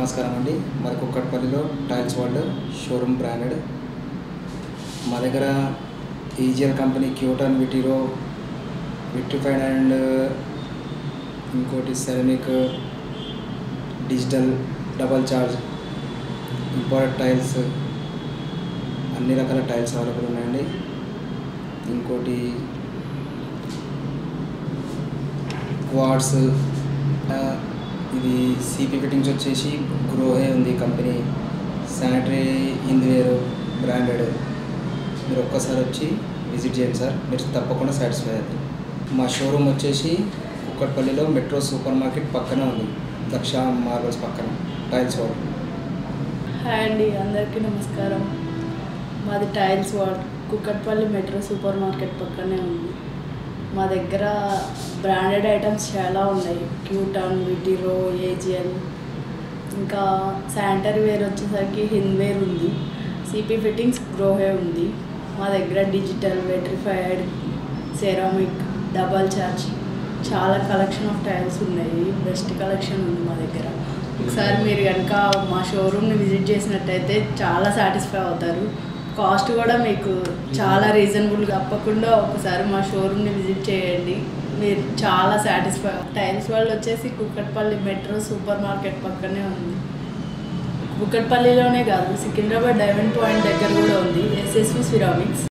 నమస్కారం అండి మరి కుక్కట్పల్లిలో టైల్స్ వరల్డ్ షోరూమ్ బ్రాండెడ్ మా దగ్గర AGL company Qutone Vitero vitrified and ఇంకోటి ceramic digital double charge imported tiles అన్ని రకాల టైల్స్ అవైలబుల్ ఉన్నాయండి ఇంకోటి క్వాడ్స్ ఆ, ఇది సిపి ఫిట్టింగ్స్ వచ్చేసి గ్రోహే ఉంది కంపెనీ శానిటరీ హిందీవేర్ బ్రాండెడ్ మీరు ఒక్కసారి వచ్చి విజిట్ చేయండి సార్ మీరు తప్పకుండా సాటిస్ఫై అవుతారు మా షోరూమ్ వచ్చేసి కుక్కట్పల్లిలో మెట్రో సూపర్ మార్కెట్ పక్కనే ఉంది దక్ష మార్బల్స్ పక్కన టైల్స్ వాడు హాయ్ అండి అందరికీ నమస్కారం మాది tiles world Kukatpally metro super market పక్కనే ఉంది మా దగ్గర బ్రాండెడ్ ఐటమ్స్ చాలా ఉన్నాయి క్యూటాన్ విటిరో ఏజిఎల్ ఇంకా శానిటరీ వేర్ వచ్చేసరికి హింద్వేర్ ఉంది సిపి ఫిట్టింగ్స్ గ్రోహే ఉంది మా దగ్గర digital vitrified ceramic double charge చాలా కలెక్షన్ ఆఫ్ టైల్స్ ఉన్నాయి బెస్ట్ కలెక్షన్ ఉంది మా దగ్గర ఒకసారి మీరు కనుక మా షోరూమ్ని విజిట్ చేసినట్టయితే చాలా సాటిస్ఫై అవుతారు కాస్ట్ కూడా మీకు చాలా రీజనబుల్గా తప్పకుండా ఒకసారి మా షోరూమ్ని విజిట్ చేయండి మీరు చాలా సాటిస్ఫై టైల్స్ వాళ్ళు వచ్చేసి కుక్కట్పల్లి మెట్రో సూపర్ మార్కెట్ పక్కనే ఉంది కుక్కట్పల్లిలోనే కాదు సికింద్రాబాద్ డైమండ్ పాయింట్ దగ్గర కూడా ఉంది ఎస్ఎస్వి సిరామిక్స్